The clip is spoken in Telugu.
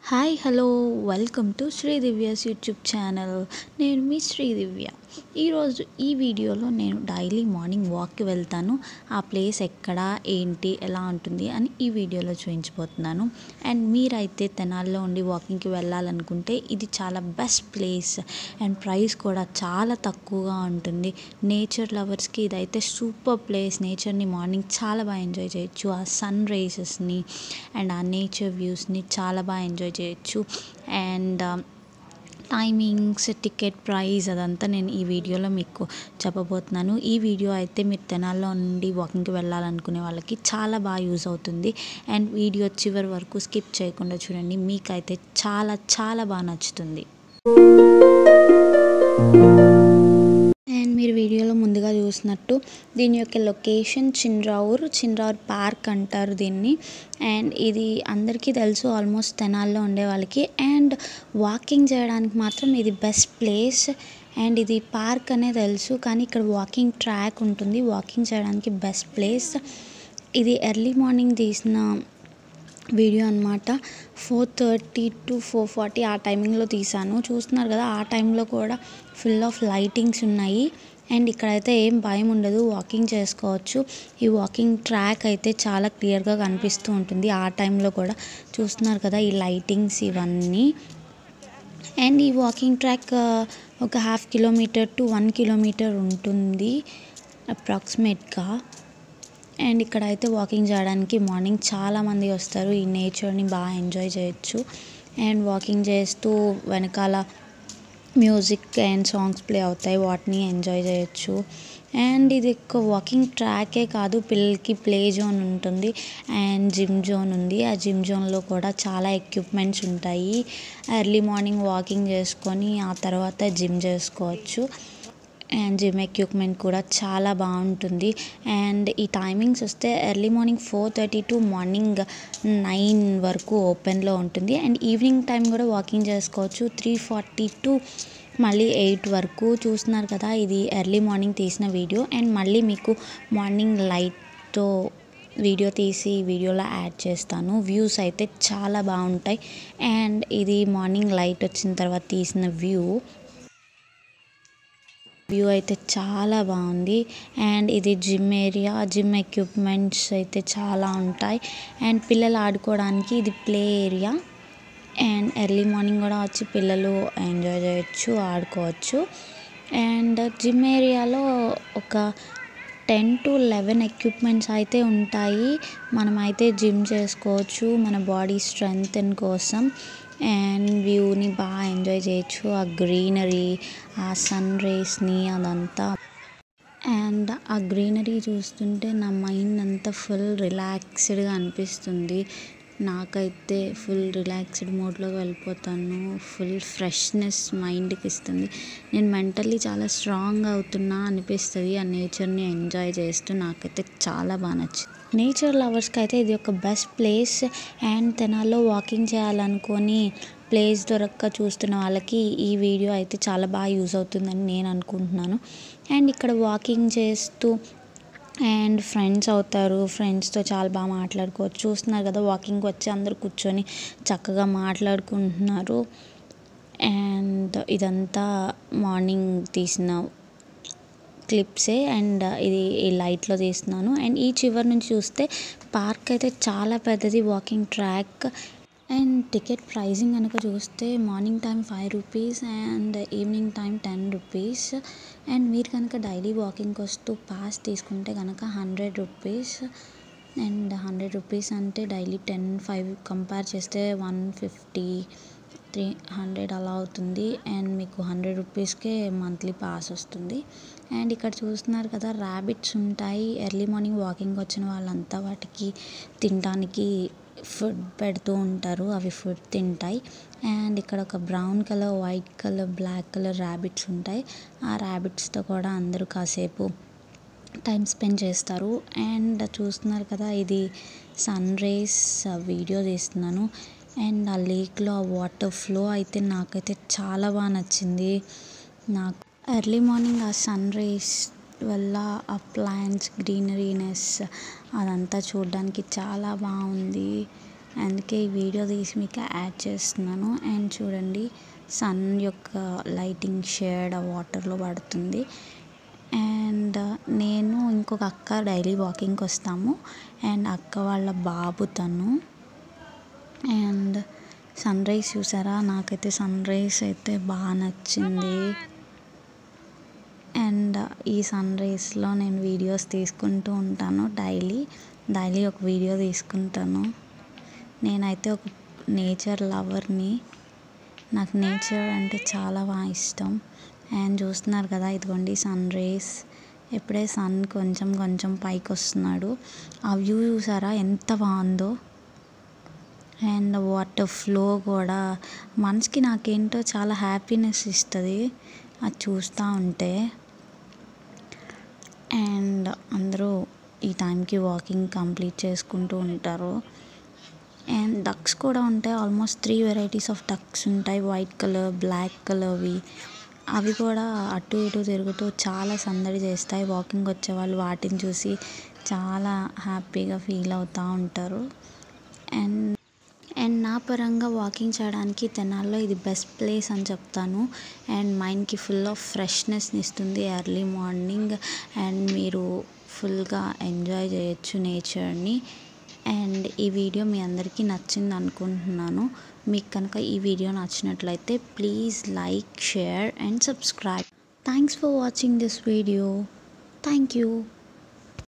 hi hello welcome to Sri Divya's YouTube channel నేను మీ శ్రీ దివ్య ఈరోజు ఈ వీడియోలో నేను డైలీ మార్నింగ్ వాక్కి వెళ్తాను ఆ ప్లేస్ ఎక్కడ ఏంటి ఎలా ఉంటుంది అని ఈ వీడియోలో చూపించబోతున్నాను అండ్ మీరైతే తెనాల్లో ఉండి వాకింగ్కి వెళ్ళాలనుకుంటే ఇది చాలా బెస్ట్ ప్లేస్ అండ్ ప్రైస్ కూడా చాలా తక్కువగా ఉంటుంది నేచర్ లవర్స్కి ఇదైతే సూపర్ ప్లేస్ నేచర్ని మార్నింగ్ చాలా బాగా ఎంజాయ్ చేయొచ్చు ఆ సన్ రేసెస్ని అండ్ ఆ నేచర్ వ్యూస్ని చాలా బాగా ఎంజాయ్ చేయొచ్చు అండ్ టైమింగ్స్ టికెట్ ప్రైస్ అదంతా నేను ఈ వీడియోలో మీకు చెప్పబోతున్నాను ఈ వీడియో అయితే మీరు తెనాల్లో నుండి వాకింగ్కి వెళ్ళాలనుకునే వాళ్ళకి చాలా బాగా యూజ్ అవుతుంది అండ్ వీడియో చివరి వరకు స్కిప్ చేయకుండా చూడండి మీకైతే చాలా చాలా బాగా నచ్చుతుంది అండ్ మీరు వీడియోలో ముందుగా చూసినట్టు దీని యొక్క లొకేషన్ చిన్రావూర్ చిన్రావూర్ పార్క్ అంటారు దీన్ని అండ్ ఇది అందరికీ తెలుసు ఆల్మోస్ట్ తెనాల్లో ఉండే వాళ్ళకి అండ్ వాకింగ్ చేయడానికి మాత్రం ఇది బెస్ట్ ప్లేస్ అండ్ ఇది పార్క్ అనే తెలుసు కానీ ఇక్కడ వాకింగ్ ట్రాక్ ఉంటుంది వాకింగ్ చేయడానికి బెస్ట్ ప్లేస్ ఇది ఎర్లీ మార్నింగ్ తీసిన వీడియో అనమాట four thirty to four forty ఆ టైమింగ్లో తీసాను చూస్తున్నారు కదా ఆ టైంలో కూడా ఫుల్ ఆఫ్ లైటింగ్స్ ఉన్నాయి అండ్ ఇక్కడైతే ఏం భయం ఉండదు వాకింగ్ చేసుకోవచ్చు ఈ వాకింగ్ ట్రాక్ అయితే చాలా క్లియర్గా కనిపిస్తూ ఉంటుంది ఆ టైంలో కూడా చూస్తున్నారు కదా ఈ లైటింగ్స్ ఇవన్నీ అండ్ ఈ వాకింగ్ ట్రాక్ ఒక half kilometre to one kilometre ఉంటుంది అప్రాక్సిమేట్గా అండ్ ఇక్కడ అయితే వాకింగ్ చేయడానికి మార్నింగ్ చాలామంది వస్తారు ఈ నేచర్ని బాగా ఎంజాయ్ చేయొచ్చు అండ్ వాకింగ్ చేస్తూ వెనకాల మ్యూజిక్ అండ్ సాంగ్స్ ప్లే అవుతాయి వాటిని ఎంజాయ్ చేయొచ్చు అండ్ ఇది ఒక వాకింగ్ ట్రాకే కాదు పిల్లలకి ప్లే జోన్ ఉంటుంది అండ్ జిమ్ జోన్ ఉంది ఆ జిమ్ జోన్లో కూడా చాలా ఎక్విప్మెంట్స్ ఉంటాయి ఎర్లీ మార్నింగ్ వాకింగ్ చేసుకొని ఆ తర్వాత జిమ్ చేసుకోవచ్చు అండ్ జిమ్ ఎక్విప్మెంట్ కూడా చాలా బాగుంటుంది అండ్ ఈ టైమింగ్స్ వస్తే early morning four thirty to morning nine వరకు ఓపెన్లో ఉంటుంది అండ్ ఈవినింగ్ టైం కూడా వాకింగ్ చేసుకోవచ్చు త్రీ ఫార్టీ టు మళ్ళీ ఎయిట్ వరకు చూస్తున్నారు కదా ఇది ఎర్లీ మార్నింగ్ తీసిన వీడియో అండ్ మళ్ళీ మీకు మార్నింగ్ లైట్తో వీడియో తీసి వీడియోలో యాడ్ చేస్తాను వ్యూస్ అయితే చాలా బాగుంటాయి అండ్ ఇది మార్నింగ్ లైట్ వచ్చిన తర్వాత తీసిన వ్యూ వ్యూ అయితే చాలా బాగుంది అండ్ ఇది జిమ్ ఏరియా జిమ్ ఎక్విప్మెంట్స్ అయితే చాలా ఉంటాయి అండ్ పిల్లలు ఆడుకోవడానికి ఇది play area and early morning కూడా వచ్చి పిల్లలు ఎంజాయ్ చేయొచ్చు ఆడుకోవచ్చు అండ్ జిమ్ ఏరియాలో ఒక టెన్ టు లెవెన్ ఎక్విప్మెంట్స్ అయితే ఉంటాయి మనమైతే జిమ్ చేసుకోవచ్చు మన బాడీ స్ట్రెంగ్త్ కోసం అండ్ వ్యూని బాగా ఎంజాయ్ చేయొచ్చు ఆ గ్రీనరీ ఆ సన్ రేస్ని అదంతా అండ్ ఆ గ్రీనరీ చూస్తుంటే నా మైండ్ అంతా ఫుల్ రిలాక్స్డ్గా అనిపిస్తుంది నాకైతే ఫుల్ రిలాక్స్డ్ మోడ్లోకి వెళ్ళిపోతాను ఫుల్ ఫ్రెష్నెస్ మైండ్కి ఇస్తుంది నేను మెంటల్లీ చాలా స్ట్రాంగ్ అవుతున్నా అనిపిస్తుంది ఆ నేచర్ని ఎంజాయ్ చేస్తూ నాకైతే చాలా బాగా నచ్చింది నేచర్ లవర్స్కి అయితే ఇది ఒక బెస్ట్ ప్లేస్ అండ్ తెనాల్లో వాకింగ్ చేయాలనుకొని ప్లేస్ దొరక్క చూస్తున్న వాళ్ళకి ఈ వీడియో అయితే చాలా బాగా యూజ్ అవుతుందని నేను అనుకుంటున్నాను అండ్ ఇక్కడ వాకింగ్ చేస్తూ అండ్ ఫ్రెండ్స్ అవుతారు ఫ్రెండ్స్తో చాలా బాగా మాట్లాడుకోవచ్చు చూస్తున్నారు కదా వాకింగ్ వచ్చి అందరు కూర్చొని చక్కగా మాట్లాడుకుంటున్నారు అండ్ ఇదంతా మార్నింగ్ తీసిన క్లిప్సే అండ్ ఇది ఈ లైట్లో తీస్తున్నాను అండ్ ఈ చివరి నుంచి చూస్తే పార్క్ అయితే చాలా పెద్దది walking track and ticket pricing కనుక చూస్తే morning time five rupees and evening time ten rupees and మీరు కనుక డైలీ వాకింగ్కి వస్తూ పాస్ తీసుకుంటే కనుక hundred rupees and hundred rupees అంటే డైలీ టెన్ ఫైవ్ కంపేర్ చేస్తే వన్ ఫిఫ్టీ త్రీ హండ్రెడ్ అలా అవుతుంది అండ్ మీకు హండ్రెడ్ రూపీస్కే మంత్లీ పాస్ వస్తుంది అండ్ ఇక్కడ చూస్తున్నారు కదా ర్యాబిట్స్ ఉంటాయి ఎర్లీ మార్నింగ్ వాకింగ్ వచ్చిన వాళ్ళంతా వాటికి తినడానికి ఫుడ్ పెడుతూ ఉంటారు అవి ఫుడ్ తింటాయి అండ్ ఇక్కడ ఒక brown colour white colour black colour rabbits ఉంటాయి ఆ ర్యాబిట్స్తో కూడా అందరూ కాసేపు టైం స్పెండ్ చేస్తారు అండ్ చూస్తున్నారు కదా ఇది సన్ రేస్ వీడియో తీస్తున్నాను అండ్ ఆ లేక్లో ఆ వాటర్ ఫ్లో అయితే నాకైతే చాలా బాగా నచ్చింది నాకు ఎర్లీ మార్నింగ్ ఆ సన్ రేస్ వల్ల ఆ ప్లాంట్స్ గ్రీనరీనెస్ అదంతా చూడడానికి చాలా బాగుంది అందుకే ఈ వీడియో తీసి మీకు యాడ్ చేస్తున్నాను అండ్ చూడండి సన్ యొక్క లైటింగ్ షేడ్ ఆ వాటర్లో పడుతుంది అండ్ నేను ఇంకొక అక్క డైలీ వాకింగ్కి వస్తాము అండ్ అక్క వాళ్ళ బాబు తను అండ్ సన్ రైజ్ చూసారా నాకైతే సన్ రైజ్ అయితే బాగా నచ్చింది అండ్ ఈ సన్ రైజ్లో నేను వీడియోస్ తీసుకుంటూ ఉంటాను డైలీ డైలీ ఒక వీడియో తీసుకుంటాను నేనైతే ఒక నేచర్ లవర్ని నాకు నేచర్ అంటే చాలా బాగా ఇష్టం అండ్ చూస్తున్నారు కదా ఇదిగోండి సన్ రేస్ ఎప్పుడే సన్ కొంచెం కొంచెం పైకి వస్తున్నాడు ఆ వ్యూ చూసారా ఎంత బాగుందో అండ్ వాటర్ ఫ్లో కూడా మనసుకి నాకేంటో చాలా హ్యాపీనెస్ ఇస్తుంది అది చూస్తూ ఉంటే అండ్ అందరూ ఈ టైంకి వాకింగ్ కంప్లీట్ చేసుకుంటూ ఉంటారు అండ్ డక్స్ కూడా ఉంటాయి almost three varieties of ducks ఉంటాయి వైట్ కలర్ బ్లాక్ కలర్వి అవి కూడా అటు ఇటు తిరుగుతూ చాలా సందడి చేస్తాయి వాకింగ్ వచ్చే వాళ్ళు వాటిని చూసి చాలా హ్యాపీగా ఫీల్ అవుతూ ఉంటారు అండ్ అండ్ నా పరంగా వాకింగ్ చేయడానికి తెనాల్లో ఇది బెస్ట్ ప్లేస్ అని చెప్తాను అండ్ మైండ్కి ఫుల్ ఆఫ్ ఫ్రెష్నెస్ని ఇస్తుంది ఎర్లీ మార్నింగ్ అండ్ మీరు ఫుల్గా ఎంజాయ్ చేయొచ్చు నేచర్ని అండ్ ఈ వీడియో మీ అందరికీ నచ్చింది అనుకుంటున్నాను మీకు కనుక ఈ వీడియో నచ్చినట్లయితే please like share and subscribe thanks for watching this video thank you